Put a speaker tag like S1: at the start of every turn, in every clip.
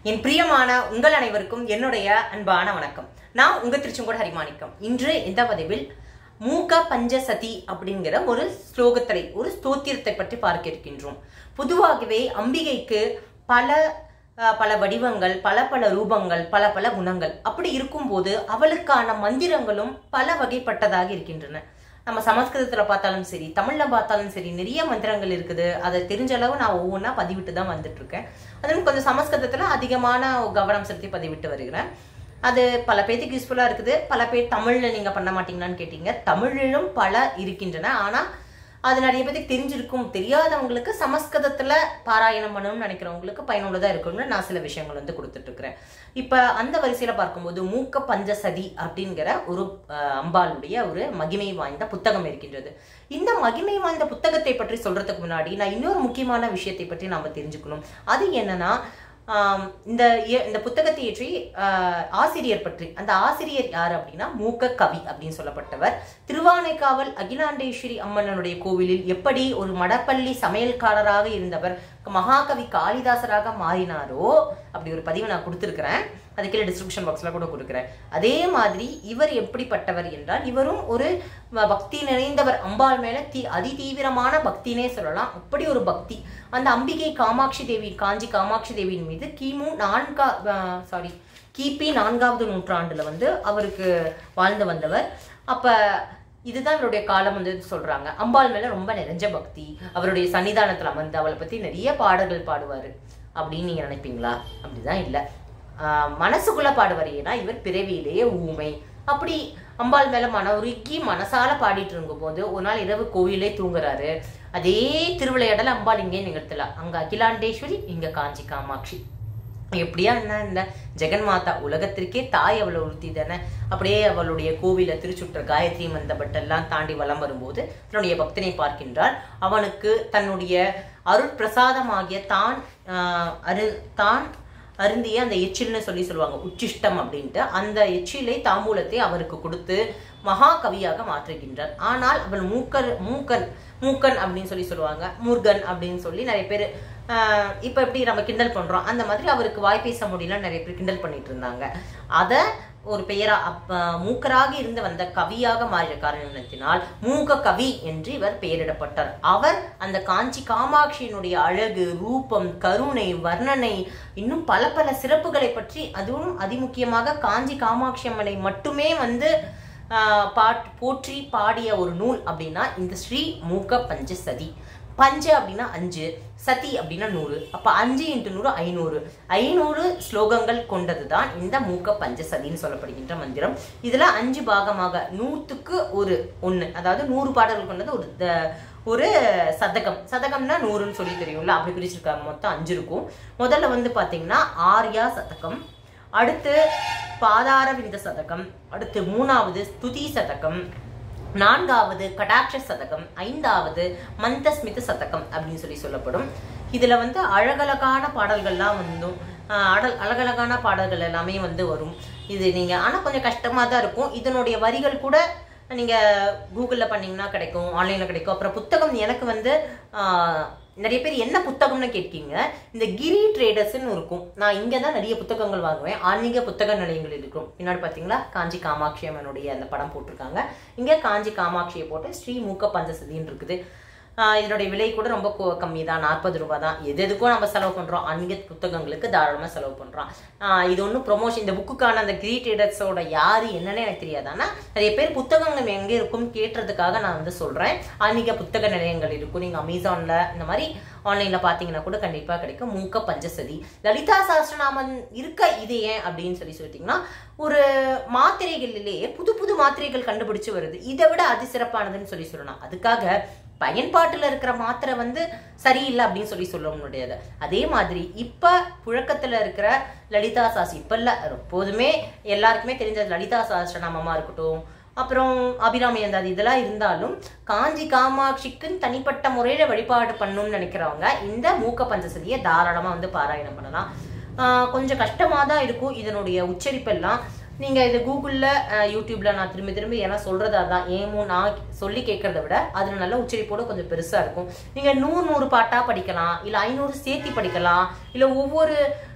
S1: என் பிரியமான உங்கள் அனைவருக்கும் என்னுடைய அன்பான வணக்கம் நான் உங்க திருச்செங்கோடு ஹரிமாணிக்கம் இன்று இந்த பதிவில் மூக பஞ்சசதி அப்படிங்கிற ஒரு ஸ்லோகத்தை ஒரு ஸ்தோத்திரத்தை பற்றி பார்க்க இருக்கின்றோம் பொதுவாகவே அம்பிகைக்கு பல அஹ், பல வடிவங்கள் பல பல ரூபங்கள் பல பல குணங்கள் அப்படி இருக்கும்போது அவளுக்கான மந்திரங்களும் பல வகைப்பட்டதாக இருக்கின்றன நம்ம சமஸ்கிருதத்துல பார்த்தாலும் சரி தமிழ்ல பார்த்தாலும் சரி நிறைய மந்திரங்கள் இருக்குது அதை தெரிஞ்ச அளவு நான் ஒவ்வொன்றா பதிவிட்டு தான் வந்துட்டு இருக்கேன் அதுவும் கொஞ்சம் சமஸ்கிருதத்துல அதிகமான கவனம் செலுத்தி பதிவிட்டு வருகிறேன் அது பல பேத்துக்கு யூஸ்ஃபுல்லா இருக்குது பல பேர் தமிழ்ல நீங்க பண்ண மாட்டீங்களான்னு கேட்டீங்க தமிழிலும் பல இருக்கின்றன ஆனா அது நிறைய பேருக்கு தெரிஞ்சிருக்கும் தெரியாதவங்களுக்கு சமஸ்கிருதத்துல பாராயணம் பண்ணணும்னு நினைக்கிறவங்களுக்கு பயனுள்ளதா இருக்கும்னு நான் சில விஷயங்கள் வந்து கொடுத்துட்டு இருக்கிறேன் இப்ப அந்த வரிசையில பார்க்கும்போது மூக்க பஞ்சசதி அப்படிங்கிற ஒரு அஹ், அம்பாளுடைய ஒரு மகிமை வாய்ந்த புத்தகம் இருக்கின்றது இந்த மகிமை வாய்ந்த புத்தகத்தை பற்றி சொல்றதுக்கு முன்னாடி நான் இன்னொரு முக்கியமான விஷயத்தை பற்றி நாம தெரிஞ்சுக்கணும் அது என்னன்னா ஆம், இந்த இய- இந்த புத்தகத்தை இயற்றி ஆஹ், ஆசிரியர் பற்றி அந்த ஆசிரியர் யார் அப்படின்னா மூக்க கவி அப்படின்னு சொல்லப்பட்டவர் திருவானைக்காவல் அகிலாண்டேஸ்வரி அம்மனுடைய கோவிலில் எப்படி ஒரு மடப்பள்ளி சமையல்காரராக இருந்தவர் மகாகவி காளிதாசராக மாறினாரோ அப்படி ஒரு பதிவு நான் கொடுத்துருக்கிறேன் அது கீழே டிஸ்கிரிப்ஷன் பாக்ஸ்ல கூட கொடுக்குறேன் அதே மாதிரி இவர் எப்படிப்பட்டவர் என்றால் இவரும் ஒரு வ- பக்தி நிறைந்தவர் அம்பாள் மேல தீ அதி தீவிரமான பக்தினே சொல்லலாம் அப்படி ஒரு பக்தி அந்த அம்பிகை காமாட்சி தேவி காஞ்சி காமாட்சி தேவியின் மீது கிமு நான்கா சாரி கிபி நான்காவது நூற்றாண்டுல வந்து அவருக்கு வாழ்ந்து வந்தவர் அப்ப இதுதான் அவருடைய காலம் வந்து சொல்றாங்க அம்பாள் மேல ரொம்ப நிறைஞ்ச பக்தி அவருடைய சன்னிதானத்துல அமர்ந்து அவளை பத்தி நிறைய பாடல்கள் பாடுவாரு அப்படின்னு நீங்க நினைப்பீங்களா அப்படிதான் இல்ல ஆஹ் மனசுக்குள்ள பாடுவார் ஏன்னா இவர் பிறவியிலேயே ஊமை அப்படி அம்பாள் மேல மன உருக்கி மனசால பாடிட்டு இருக்கும் போது ஒரு நாள் இரவு கோவிலே தூங்குறாரு அதே திருவிளையாடல் அம்பாள் இங்கே நிகழ்த்தலாம் அங்க அகிலாண்டேஸ்வரி இங்க காஞ்சி காமாட்சி எப்படியா என்ன இந்த ஜெகன்மாதா உலகத்திற்கே தாய் அவளை உறுத்தி தானே அப்படியே அவளுடைய கோவில திருச்சுற்ற காயத்ரி மந்தபட்டெல்லாம் தாண்டி வலம் வரும்போது தன்னுடைய பக்தனை பார்க்கின்றார் அவனுக்கு தன்னுடைய அருட்பிரசாதமாகிய தான் ஆஹ், அரு தான் அருந்திய அந்த எச்சில்னு சொல்லி சொல்லுவாங்க உச்சிஷ்டம் அப்படின்ட்டு அந்த எச்சிலை தாம்பூலத்தை அவருக்கு கொடுத்து மகாகவியாக மாற்றுகின்றார் ஆனால் அவள் மூக்கர் மூக்கன் மூக்கன் அப்படின்னு சொல்லி சொல்லுவாங்க முருகன் அப்படின்னு சொல்லி நிறைய பேர் ஆஹ் இப்ப எப்படி நம்ம கிண்டல் பண்றோம் அந்த மாதிரி அவருக்கு வாய் பேச முடியல நிறைய பேர் கிண்டல் பண்ணிட்டு இருந்தாங்க அத ஒரு பெயரா அப்ப மூக்கராக இருந்து வந்த கவியாக மாறிய காரணத்தினால் மூக கவி என்று இவர் பெயரிடப்பட்டார் அவர் அந்த காஞ்சி காமாட்சியினுடைய அழகு ரூபம் கருணை வர்ணனை இன்னும் பல பல சிறப்புகளை பற்றி அதுவும் அதிமுக்கியமாக காஞ்சி காமாட்சி அம்மனை மட்டுமே வந்து ஆஹ் பாட் போற்றி பாடிய ஒரு நூல் அப்படின்னா இந்த ஸ்ரீ மூக்க பஞ்சசதி பஞ்ச அப்படின்னா அஞ்சு சதி அப்படின்னா நூறு அப்ப அஞ்சு இன்ட்டு நூறு ஐநூறு ஐநூறு ஸ்லோகங்கள் கொண்டதுதான் இந்த மூக்க பஞ்சசதின்னு சொல்லப்படுகின்ற மந்திரம் இதுல அஞ்சு பாகமாக நூத்துக்கு ஒரு ஒண்ணு அதாவது நூறு பாடல்கள் கொண்டது ஒரு த- ஒரு சதகம் சதகம்னா நூறுன்னு சொல்லி தெரியும்ல அப்படி பிரிச்சிருக்காங்க மொத்தம் அஞ்சு இருக்கும் முதல்ல வந்து பாத்தீங்கன்னா ஆர்யா சதகம் அடுத்து பாதார விந்த சதகம் அடுத்து மூணாவது ஸ்துதி சதகம் நான்காவது கடாட்ச சதகம் ஐந்தாவது மந்தஸ்மித சதகம் அப்படின்னு சொல்லி சொல்லப்படும் இதுல வந்து அழகழகான பாடல்கள்லாம் வந்தும் ஆஹ் அடல் அழகழகான பாடல்கள் எல்லாமே வந்து வரும் இது நீங்க ஆனா கொஞ்சம் கஷ்டமா தான் இருக்கும் இதனுடைய வரிகள் கூட நீங்க கூகுள்ல பண்ணீங்கன்னா கிடைக்கும் ஆன்லைன்ல கிடைக்கும் அப்புறம் புத்தகம் எனக்கு வந்து ஆஹ், நிறைய பேர் என்ன புத்தகம்னு கேட்கீங்க இந்த கிரி ட்ரேடர்ஸ்னு இருக்கும் நான் இங்க தான் நிறைய புத்தகங்கள் வாங்குவேன் ஆன்மீக புத்தக நிலையங்கள் இருக்கும் பின்னாடி பாத்தீங்களா காஞ்சி காமாட்சி அம்மனுடைய அந்த படம் போட்டிருக்காங்க இங்க காஞ்சி காமாட்சியை போட்டு ஸ்ரீ மூக்க பஞ்சசதின்னு இருக்குது ஆஹ் இதனுடைய விலை கூட ரொம்ப கம்மி தான் நாற்பது ரூபாய் தான் எது எதுக்கும் நம்ம செலவு பண்றோம் ஆன்மீக புத்தகங்களுக்கு தாராளமா செலவு பண்றோம் ஆஹ் இது ஒன்றும் ப்ரொமோஷன் இந்த புக்குக்கான அந்த கிரீ ட்ரேடர்ஸோட யாரு என்னன்னு எனக்கு தெரியாது ஆனா நிறைய பேர் புத்தகங்கள் எங்க இருக்கும் கேட்டுறதுக்காக நான் வந்து சொல்றேன் ஆன்மீக புத்தக நிலையங்கள் இருக்கும் நீங்க அமேசான்ல இந்த மாதிரி ஆன்லைன்ல பாத்தீங்கன்னா கூட கண்டிப்பா கிடைக்கும் மூக்க பஞ்சசதி லலிதா சாஸ்திரநாமன் இருக்க இது ஏன் அப்படின்னு சொல்லி சொல்லிட்டீங்கன்னா ஒரு மாத்திரைகளிலேயே புது புது மாத்திரைகள் கண்டுபிடிச்சு வருது இதை விட அதி சிறப்பானதுன்னு சொல்லி சொல்லலாம் அதுக்காக பயன்பாட்டுல இருக்கிற மாத்திரை வந்து சரியில்லை அப்படின்னு சொல்லி சொல்ல முடியாது அதே மாதிரி இப்ப புழக்கத்துல இருக்கிற லலிதா சாஸ்திரி இப்ப இல்ல எப்போதுமே எல்லாருக்குமே தெரிஞ்ச லலிதா சாஸ்திரநாமமா இருக்கட்டும் அப்புறம் அபிராமி அந்தாதி இதெல்லாம் இருந்தாலும் காஞ்சி காமாட்சிக்குன்னு தனிப்பட்ட முறையில வழிபாடு பண்ணணும்னு நினைக்கிறவங்க இந்த மூக்க பஞ்சசதியை தாராளமா வந்து பாராயணம் பண்ணலாம் ஆஹ் கொஞ்சம் கஷ்டமா தான் இருக்கும் இதனுடைய உச்சரிப்பெல்லாம் நீங்க இது கூகுள்ல அஹ், யூடியூப்ல நான் திரும்பி திரும்பி ஏன்னா சொல்றது அதான் ஏமோ நான் சொல்லி கேட்கறத விட அதுல நல்ல உச்சரிப்போட கொஞ்சம் பெருசா இருக்கும் நீங்க நூறு நூறு பாட்டா படிக்கலாம் இல்ல ஐநூறு சேர்த்தி படிக்கலாம் இல்ல ஒவ்வொரு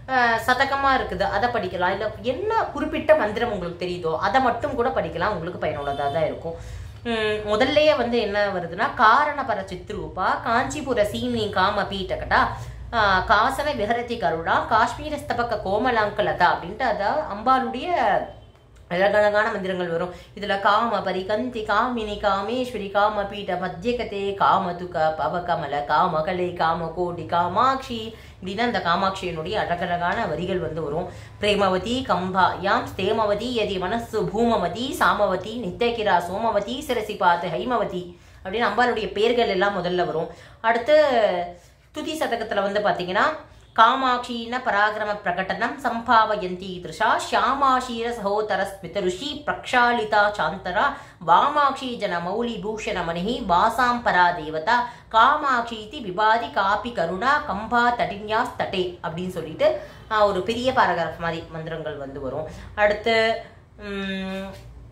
S1: அஹ், சதகமா இருக்குது அதை படிக்கலாம் இல்லை என்ன குறிப்பிட்ட மந்திரம் உங்களுக்கு தெரியுதோ அதை மட்டும் கூட படிக்கலாம் உங்களுக்கு பயனுள்ளதாக தான் இருக்கும் உம், முதல்லயே வந்து என்ன வருதுன்னா காரணபர சித்ரூபா காஞ்சிபுர சீனி காம பீட்டகடா ஆஹ், காசன விஹரதி கருடா காஷ்மீர ஸ்தபக கோமலாங்கலதா அப்படின்ட்டு அதான் அம்பாளுடைய அழகழகான மந்திரங்கள் வரும் இதுல காம பரிகந்தி காமினி காமேஸ்வரி காம பீட மத்தியகதே காமதுக பவகமல காமகலை காம கோடி காமாட்சி இப்படின்னா அந்த காமாட்சியினுடைய அழகழகான வரிகள் வந்து வரும் பிரேமவதி கம்பா யாம் ஸ்தேமவதி யதி மனசு பூமவதி சாமவதி நித்தியகிரா சோமவதி சிரசி பாத்து ஹைமவதி அப்படின்னு அம்பாளுடைய பெயர்கள் எல்லாம் முதல்ல வரும் அடுத்து துதி சதகத்துல வந்து பாத்தீங்கன்னா காமாட்சீன பராக்கிரம பிரகடனம் சம்பாவயந்தி திருஷா ஷியாமாஷீர சகோதர ஸ்மிதருஷி பிரக்ஷாலிதா சாந்தரா வாமாட்சி ஜன மௌலி பூஷண மணிஹி வாசாம் பரா தேவதா காமாட்சீதி விபாதி காபி கருணா கம்பா தடிஞா தட்டே அப்படின்னு சொல்லிட்டு ஆஹ், ஒரு பெரிய பாராகிராஃப் மாதிரி மந்திரங்கள் வந்து வரும் அடுத்து உம்,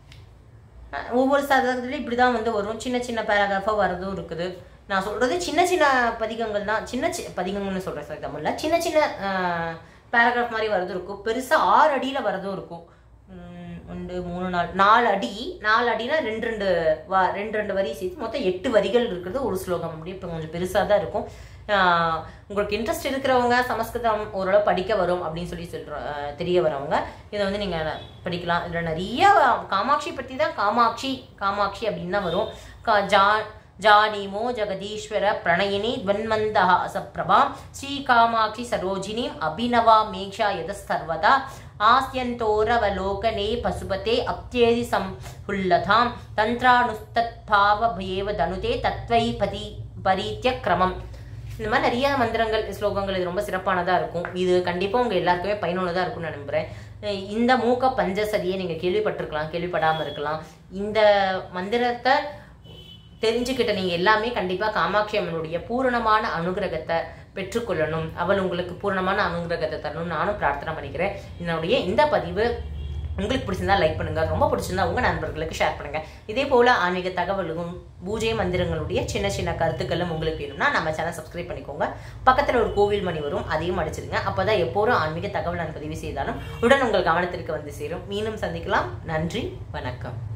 S1: அஹ் ஒவ்வொரு சதகத்துலையும் இப்படி தான் வந்து வரும் சின்ன சின்ன பேராகிராஃபாக வரதும் இருக்குது நான் சொல்கிறது சின்ன சின்ன பதிகங்கள் தான் சின்ன சி பதிகங்கள்னு சொல்கிறேன் சார் தமிழில் சின்ன சின்ன பேராகிராஃப் மாதிரி வரதும் இருக்கும் பெருசாக ஆறு அடியில் வரதும் இருக்கும் உம், ஒன்று மூணு நாலு நாலு அடி நாலு அடினா ரெண்டு ரெண்டு வா ரெண்டு ரெண்டு வரி சேர்த்து மொத்தம் எட்டு வரிகள் இருக்கிறது ஒரு ஸ்லோகம் அப்படி இப்போ கொஞ்சம் பெருசாக தான் இருக்கும் ஆஹ் உங்களுக்கு இன்ட்ரெஸ்ட் இருக்கிறவங்க சமஸ்கிருதம் ஓரளவு படிக்க வரும் அப்படின்னு சொல்லி சொல்ற ஆஹ் தெரிய வரவங்க இதை வந்து நீங்கள் படிக்கலாம் இதில் நிறைய காமாட்சி பற்றி தான் காமாட்சி காமாட்சி அப்படின்னு தான் வரும் கா ஜா ஜானீமோ ஜெகதீஸ்வர பிரணயினி துவன்மந்தः சப்ரபாம் ஸ்ரீ காமாட்சி சரோஜினீம் அபிநவா மேக்ஷா யதஸ்தர்வதா ஆஸ்யந்தோரவலோகனே பசுபதே அப்தேதி சம்ஹுல்லதாம் தந்திரானுஸ்தத்பாவபயேவ தனுதே தத்வை பதி பரீத்திய கிரமம் இந்த மாதிரி நிறைய மந்திரங்கள் ஸ்லோகங்கள் இது ரொம்ப சிறப்பானதாக இருக்கும் இது கண்டிப்பாக உங்கள் எல்லாருக்குமே பயனுள்ளதாக இருக்கும்னு நான் நம்புகிறேன் அஹ் இந்த மூக்க பஞ்சசதியை நீங்கள் கேள்விப்பட்டிருக்கலாம் கேள்விப்படாமல் இருக்கலாம் இந்த மந்திரத்தை தெரிஞ்சுக்கிட்ட நீங்கள் எல்லாமே கண்டிப்பாக காமாட்சி அம்மனுடைய பூரணமான அனுகிரகத்தை பெற்றுக்கொள்ளணும் அவள் உங்களுக்கு பூரணமான அனுகிரகத்தை தரணும் நானும் பிரார்த்தனை பண்ணிக்கிறேன் என்னுடைய இந்த பதிவு உங்களுக்கு பிடிச்சிருந்தா லைக் பண்ணுங்க ரொம்ப பிடிச்சிருந்தா உங்க நண்பர்களுக்கு ஷேர் பண்ணுங்க இதே போல ஆன்மீக தகவலும் பூஜை மந்திரங்களுடைய சின்ன சின்ன கருத்துக்களும் உங்களுக்கு வேணும்னா நம்ம சேனல் சப்ஸ்கிரைப் பண்ணிக்கோங்க பக்கத்துல ஒரு கோவில் மணி வரும் அதையும் அடிச்சிருங்க அப்பதான் எப்போதும் ஆன்மீக தகவல் நான் பதிவு செய்தாலும் உடன் உங்கள் கவனத்திற்கு வந்து சேரும் மீண்டும் சந்திக்கலாம் நன்றி வணக்கம்